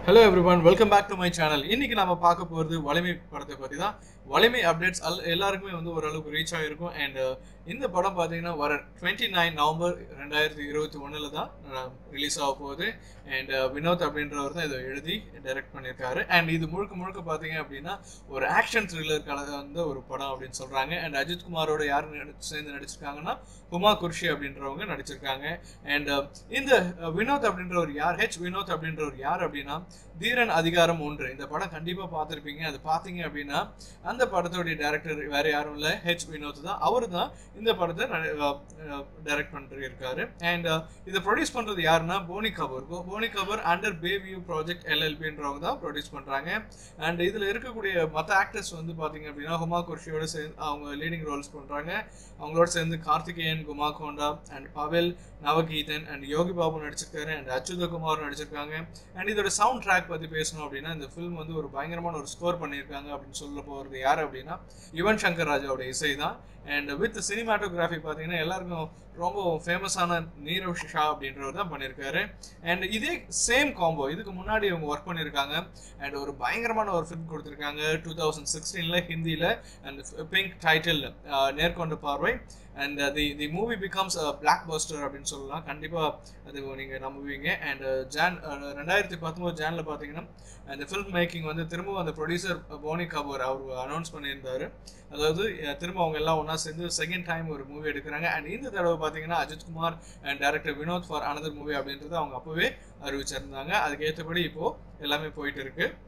hello everyone welcome back to my channel இன்னைக்கு நம்ம பார்க்க போகிறது வலிமை படத்தை பற்றி தான் வலிமை அப்டேட்ஸ் அல் எல்லாருக்குமே வந்து ஓரளவுக்கு ரீச் ஆகிருக்கும் அண்ட் இந்த படம் பார்த்தீங்கன்னா வர டுவெண்ட்டி நைன் நவம்பர் ரெண்டாயிரத்தி இருபத்தி ஒன்றில் தான் ரிலீஸ் ஆக போகுது அண்ட் வினோத் அப்படின்றவர் தான் இதை எழுதி டைரக்ட் பண்ணியிருக்காரு அண்ட் இது முழுக்க முழுக்க பார்த்தீங்க அப்படின்னா ஒரு ஆக்ஷன் த்ரில்லர் கலந்த வந்து ஒரு படம் அப்படின்னு சொல்கிறாங்க அண்ட் அஜித் குமாரோட யார் நடிச்சு சேர்ந்து நடிச்சிருக்காங்கன்னா ஹுமா குர்ஷி அப்படின்றவங்க நடிச்சிருக்காங்க அண்ட் இந்த அஹ், வினோத் அப்படின்றவர் யார் ஹெச் வினோத் அப்படின்றவர் யார் அப்படின்னா தீரன் அதிகாரம் ஒன்று இந்த படம் கண்டிப்பாக பார்த்துருப்பீங்க அது பார்த்தீங்க அப்படின்னா அந்த படத்தோடைய டேரக்டர் வேற யாரும் இல்லை ஹெச் வினோத் தான் அவர் தான் இந்த படத்தை டைரக்ட் பண்ணிட்டு இருக்காரு அண்ட் இதை ப்ரொடியூஸ் பண்ணுறது யாருன்னா போனி கபூர் போ- Boney Kapoor under Bayview project எல்எல்பின்றவங்க தான் ப்ரொடியூஸ் பண்ணுறாங்க அண்ட் இதில் இருக்கக்கூடிய மற்ற ஆக்டர்ஸ் வந்து பார்த்தீங்க அப்படின்னா ஹுமா குர்ஷியோட சேர்ந்து அவங்க லீடிங் ரோல்ஸ் பண்ணுறாங்க அவங்களோட சேர்ந்து கார்த்திகேயன் குமா கோண்டா அண்ட் பவல் நவகீதன் அண்ட் யோகி பாபு நடிச்சிருக்காரு அண்ட் அச்சுத குமார் நடிச்சிருக்காங்க அண்ட் இதோட சவுண்ட் ட்ராக் பற்றி பேசணும் அப்படின்னா இந்த ஃபில்ம் வந்து ஒரு பயங்கரமான ஒரு ஸ்கோர் பண்ணியிருக்காங்க அப்படின்னு சொல்ல போகிறது யார் அப்படின்னா யுவன் சங்கர் ராஜாவோட இசை தான் அண்ட் வித் சினிமாட்டோகிராஃபி பார்த்தீங்கன்னா எல்லாருக்கும் ரொம்ப ஃபேமஸான நீரவ் ஷா அப்படின்றவர் தான் பண்ணியிருக்காரு அண்ட் இதே சேம் காம்போ இதுக்கு முன்னாடி இவங்க ஒர்க் பண்ணியிருக்காங்க அண்ட் ஒரு பயங்கரமான ஒரு ஃபிலிம் கொடுத்துருக்காங்க டூ தௌசண்ட் சிக்ஸ்டீனில் ஹிந்தியில் and pink title Nerkonda Paarvai and the the movie becomes blockbuster அப்படின்னு சொல்லலாம் கண்டிப்பாக அது நீங்கள் நம்புவீங்க அண்ட் ஜான் ரெண்டாயிரத்தி பத்தொம்போது ஜானில் பார்த்தீங்கன்னா அந்த ஃபில்ம் மேக்கிங் வந்து திரும்பவும் அந்த ப்ரொடியூசர் போனி கபூர் அவர் அனௌன்ஸ் பண்ணியிருந்தாரு அதாவது அஹ், திரும்ப அவங்க எல்லாம் ஒன்றா சேர்ந்து செகண்ட் டைம் ஒரு மூவி எடுக்கிறாங்க அண்ட் இந்த தடவை பார்த்தீங்கன்னா Ajith Kumar and director Vinoth for another movie அப்படின்றத அவங்க அப்போவே அறிவிச்சிருந்தாங்க அதுக்கு ஏற்றபடி இப்போது எல்லாமே போயிட்டு இருக்கு